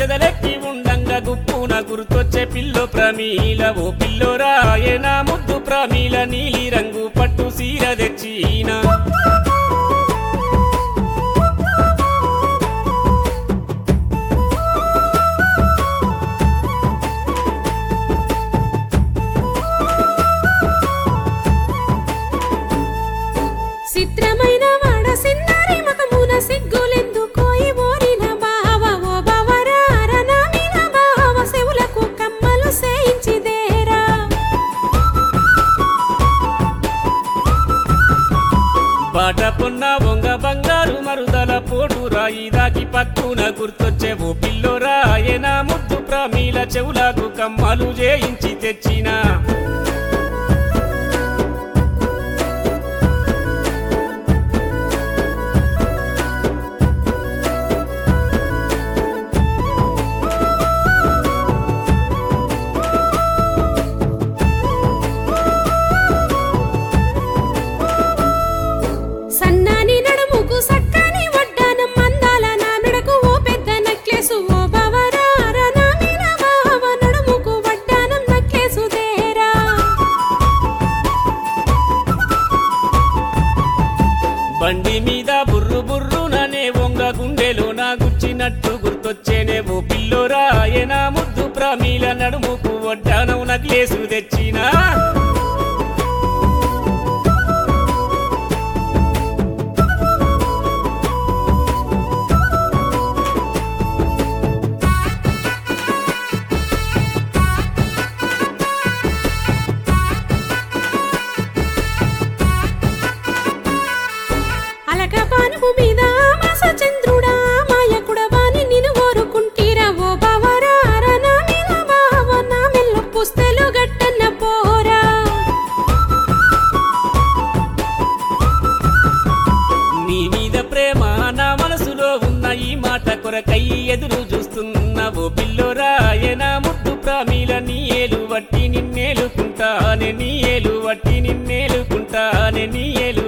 సెదలెక్కి ఉండంగా గుప్పున గుర్తొచ్చే పిల్లో ప్రమీల ఓ పిల్లో రాయనా ముద్దు ప్రమీల నీలి రంగు పట్టు సీర తెచ్చినా చిత్రమైన వాడ సిన్నారి మకమున సిగ్గులెందుకోయి ఓరిన బావ ఓ బావరార నా మీద బావ సెవులకు కమ్మలు సేయించిదేరా బాట పొన్న వంగ బంగారు మరుదల పోటు రాయి దాకి పక్కున గుర్తొచ్చే ఓ పిల్లో రాయనా ముద్దు ప్రమీల చెవులకు కమ్మలు చేయించి తెచ్చినా సన్నాని నడుముకు సక్కని వడ్డానం మందాల నా మెడకు ఓ పెద్ద నెక్లెసు ఓ బావరార నా మీద బావ నడుముకు వడ్డానం నెక్లెసు దేరా బండి మీద బుర్రు బుర్రుననే వంగ గుండెలో నా గుచ్చినట్టు గుర్తొచ్చేనే ఓ పిల్లో రాయనా ముద్దు ప్రమీల నడుముకు వడ్డానం నక్లేసు తెచ్చినా అలక పానుపు మీద మాస చంద్రుడా మాయకుడవాని నిన్ను కోరుకుంటీరా ఓ బావరార నా మీద బావ నా మెల్ల పుస్తెలు గట్టన్న పోరా నీ మీద ప్రేమ నా మనసులో ఉన్న ఈ మాట కొరకై ఎదురు చూస్తున్న ఓ పిల్లో రాయనా ముద్దు ప్రామీల నీ ఏలు వట్టి నిన్నేలుకుంటానే నీ ఏలు వట్టి నిన్నేలుకుంటానే నీ ఏలు